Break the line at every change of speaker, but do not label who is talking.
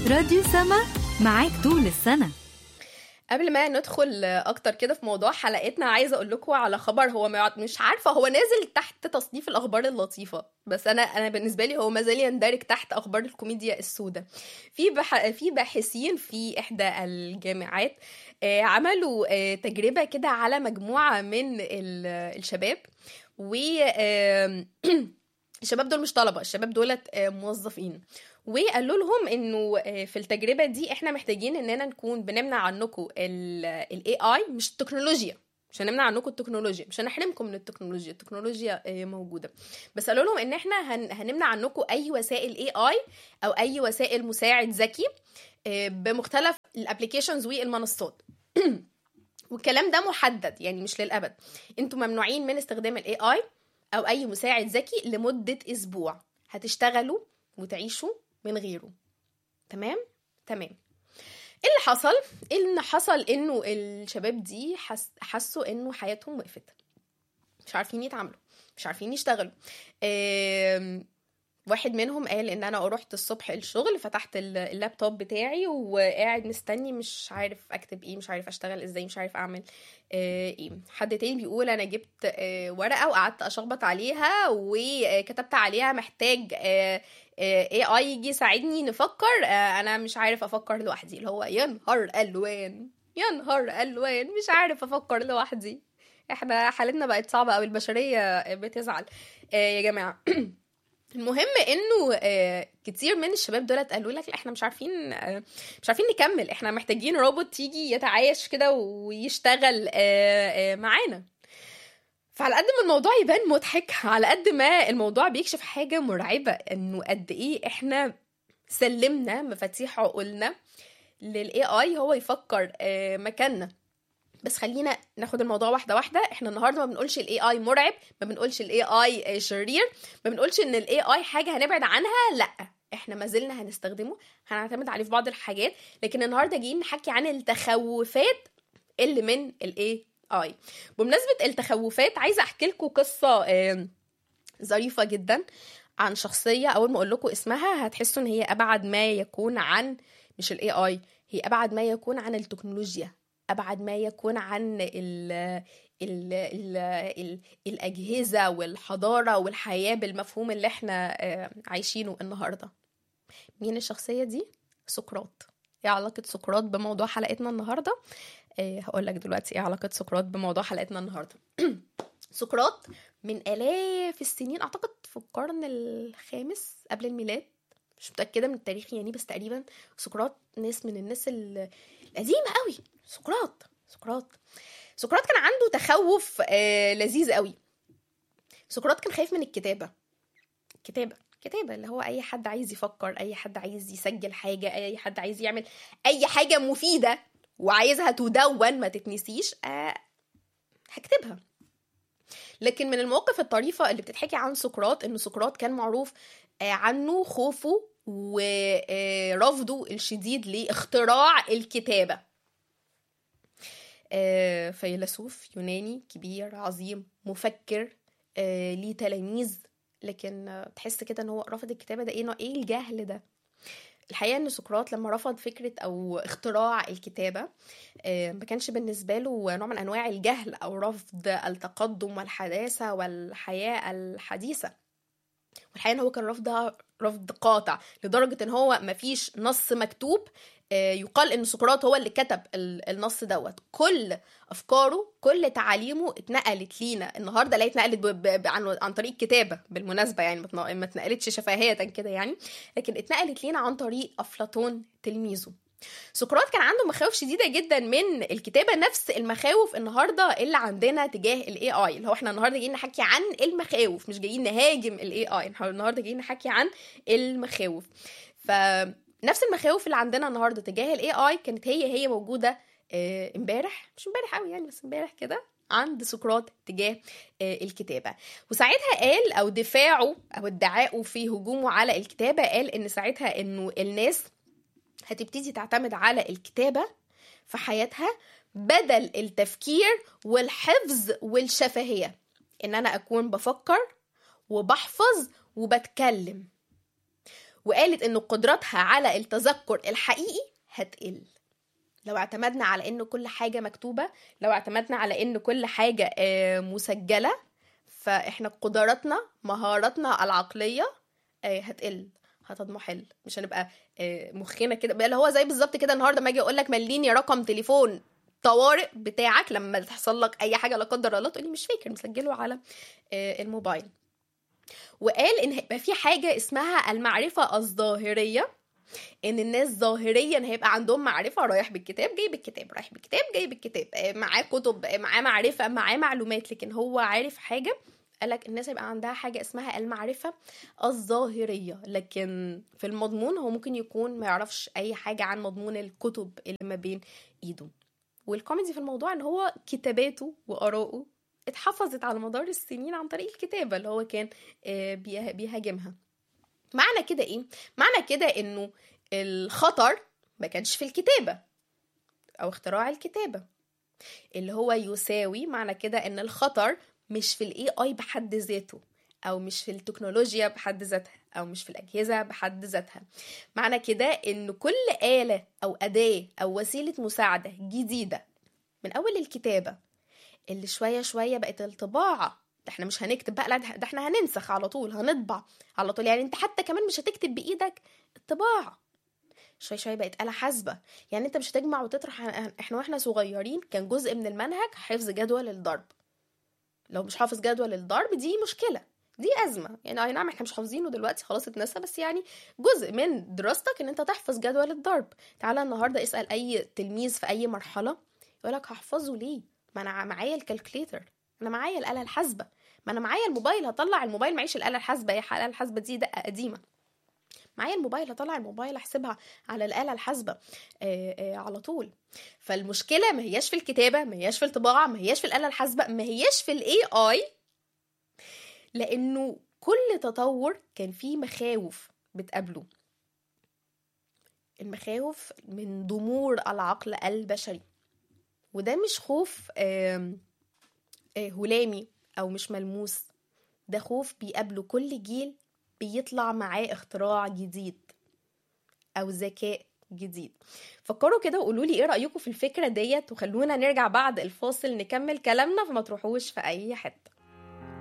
راديو سما معاك طول السنة
قبل ما ندخل اكتر كده في موضوع حلقتنا عايزه اقول لكم على خبر هو ما- مش عارفه هو نازل تحت تصنيف الاخبار اللطيفه بس انا انا بالنسبه لي هو ما زال يندرج تحت اخبار الكوميديا السوداء في بح... في باحثين في احدى الجامعات آه، عملوا آه، تجربه كده على مجموعه من ال- الشباب و آم، الشباب دول مش طلبه الشباب دولت آه، موظفين وقالوا لهم انه آه، في التجربه دي احنا محتاجين اننا نكون بنمنع عنكم الاي اي مش التكنولوجيا مش هنمنع عنكم التكنولوجيا مش هنحرمكم من التكنولوجيا التكنولوجيا آه، موجوده بس قالوا لهم ان احنا هن هنمنع عنكم اي وسائل اي اي او اي وسائل مساعد ذكي آه، بمختلف الابلكيشنز والمنصات والكلام ده محدد يعني مش للابد انتوا ممنوعين من استخدام الاي اي او اي مساعد ذكي لمده اسبوع هتشتغلوا وتعيشوا من غيره تمام تمام ايه اللي حصل إيه اللي حصل انه الشباب دي حس... حسوا انه حياتهم وقفت مش عارفين يتعاملوا مش عارفين يشتغلوا آم، واحد منهم قال ان انا رحت الصبح الشغل فتحت ال- اللابتوب بتاعي وقاعد مستني مش عارف اكتب ايه مش عارف اشتغل ازاي مش عارف اعمل آه، ايه حد تاني بيقول انا جبت آه، ورقه وقعدت اشخبط عليها وكتبت عليها محتاج اي اي يجي يساعدني نفكر آه، انا مش عارف افكر لوحدي اللي هو يا نهار الوان يا نهار الوان مش عارف افكر لوحدي احنا حالتنا بقت صعبه قوي البشريه بتزعل آه، يا جماعه المهم انه آه، كتير من الشباب دولت قالوا لك لا احنا مش عارفين آه، مش عارفين نكمل احنا محتاجين روبوت يجي يتعايش كده ويشتغل آه، آه، معانا فعلى قد ما الموضوع يبان مضحك على قد ما الموضوع بيكشف حاجة مرعبة انه قد ايه احنا سلمنا مفاتيح عقولنا للاي اي هو يفكر آه، مكاننا بس خلينا ناخد الموضوع واحده واحده احنا النهارده ما بنقولش الاي اي مرعب ما بنقولش الاي اي شرير ما بنقولش ان الاي اي حاجه هنبعد عنها لا احنا ما زلنا هنستخدمه هنعتمد عليه في بعض الحاجات لكن النهارده جايين نحكي عن التخوفات اللي من الاي اي بمناسبه التخوفات عايزه احكي لكم قصه آم، ظريفه جدا عن شخصيه اول ما اقول لكم اسمها هتحسوا ان هي ابعد ما يكون عن مش الاي اي هي ابعد ما يكون عن التكنولوجيا ابعد ما يكون عن ال ال ال ال الاجهزه والحضاره والحياه بالمفهوم اللي احنا آه، عايشينه النهارده مين الشخصيه دي سقراط ايه علاقه سقراط بموضوع حلقتنا النهارده آه هقول لك دلوقتي ايه علاقه سقراط بموضوع حلقتنا النهارده سقراط من الاف السنين اعتقد في القرن الخامس قبل الميلاد مش متاكده من التاريخ يعني بس تقريبا سقراط ناس من الناس ال- القديمه قوي سقراط سقراط سقراط كان عنده تخوف آه لذيذ قوي سقراط كان خايف من الكتابه كتابه كتابه اللي هو اي حد عايز يفكر اي حد عايز يسجل حاجه اي حد عايز يعمل اي حاجه مفيده وعايزها تدون ما تتنسيش آه هكتبها لكن من المواقف الطريفة اللي بتتحكي عن سقراط إن سقراط كان معروف آه، عنه خوفه ورفضه الشديد لاختراع الكتابة آه، فيلسوف يوناني كبير عظيم مفكر آه، ليه تلاميذ لكن آه، تحس كده ان هو رفض الكتابة ده ايه نوع- ايه الجهل ده الحقيقة ان سقراط لما رفض فكرة او اختراع الكتابة آه، ما كانش بالنسبة له نوع من انواع الجهل او رفض التقدم والحداثة والحياة الحديثة والحقيقة ان هو كان رفضها رفض قاطع لدرجة ان هو مفيش نص مكتوب آه، يقال ان سقراط هو اللي كتب ال- النص دوت كل افكاره كل تعاليمه اتنقلت لينا النهارده لا اتنقلت ب- ب- ب- عن عن طريق كتابه بالمناسبه يعني ما اتن- ما اتنقلتش شفاهيه كده يعني لكن اتنقلت لينا عن طريق افلاطون تلميذه سقراط كان عنده مخاوف شديده جدا من الكتابه نفس المخاوف النهارده اللي عندنا تجاه الاي اي اللي هو احنا النهارده جايين نحكي عن المخاوف مش جايين نهاجم الاي اي احنا النهارده جايين نحكي عن المخاوف فنفس المخاوف اللي عندنا النهارده تجاه الاي اي كانت هي هي موجوده آه، امبارح مش امبارح قوي يعني بس امبارح كده عند سقراط تجاه آه، الكتابه وساعتها قال او دفاعه او ادعائه في هجومه على الكتابه قال ان ساعتها انه الناس هتبتدي تعتمد على الكتابة في حياتها بدل التفكير والحفظ والشفهية ان انا اكون بفكر وبحفظ وبتكلم وقالت ان قدرتها على التذكر الحقيقي هتقل لو اعتمدنا على ان كل حاجه مكتوبه لو اعتمدنا على ان كل حاجه آه، مسجله فاحنا قدراتنا مهاراتنا العقليه آه، هتقل هتضمحل مش هنبقى آه، مخنا كده بقى اللي هو زي بالظبط كده النهارده ما اجي اقول لك مليني رقم تليفون طوارئ بتاعك لما تحصل لك اي حاجه لا قدر الله تقولي مش فاكر مسجله على آه، الموبايل وقال ان هيبقى في حاجه اسمها المعرفه الظاهريه ان الناس ظاهريا هيبقى عندهم معرفه رايح بالكتاب جاي بالكتاب رايح بالكتاب جاي بالكتاب آه، معاه كتب آه، معاه معرفه معاه معلومات لكن هو عارف حاجه قالك الناس هيبقى عندها حاجة اسمها المعرفة الظاهرية لكن في المضمون هو ممكن يكون ما يعرفش أي حاجة عن مضمون الكتب اللي ما بين إيده والكوميدي في الموضوع إن هو كتاباته وآراءه اتحفظت على مدار السنين عن طريق الكتابة اللي هو كان آه، بيه- بيهاجمها معنى كده إيه؟ معنى كده إنه الخطر ما كانش في الكتابة أو اختراع الكتابة اللي هو يساوي معنى كده إن الخطر مش في الاي اي بحد ذاته او مش في التكنولوجيا بحد ذاتها او مش في الاجهزه بحد ذاتها معنى كده ان كل اله او اداه او وسيله مساعده جديده من اول الكتابه اللي شويه شويه بقت الطباعه ده احنا مش هنكتب بقى لا ده ده احنا هننسخ على طول هنطبع على طول يعني انت حتى كمان مش هتكتب بايدك الطباعه شويه شويه بقت آلة حاسبة يعني انت مش هتجمع وتطرح احنا واحنا صغيرين كان جزء من المنهج حفظ جدول الضرب لو مش حافظ جدول الضرب دي مشكله دي ازمه يعني اي نعم احنا مش حافظينه دلوقتي خلاص اتنسى بس يعني جزء من دراستك ان انت تحفظ جدول الضرب تعالى النهارده اسال اي تلميذ في اي مرحله يقول لك هحفظه ليه ما انا معايا الكالكليتر انا معايا الاله الحاسبه ما انا معايا الموبايل هطلع الموبايل معيش الاله الحاسبه هي الاله الحاسبه دي دقه قديمه معايا الموبايل هطلع الموبايل احسبها على الاله الحاسبه آه آه على طول فالمشكله ما هياش في الكتابه ما هياش في الطباعه ما هياش في الاله الحاسبه ما هياش في الاي اي لانه كل تطور كان فيه مخاوف بتقابله المخاوف من ضمور العقل البشري وده مش خوف آم، آه، هلامي او مش ملموس ده خوف بيقابله كل جيل بيطلع معاه اختراع جديد او ذكاء جديد فكروا كده وقولوا لي ايه رايكم في الفكره ديت وخلونا نرجع بعد الفاصل نكمل كلامنا فما تروحوش في اي حته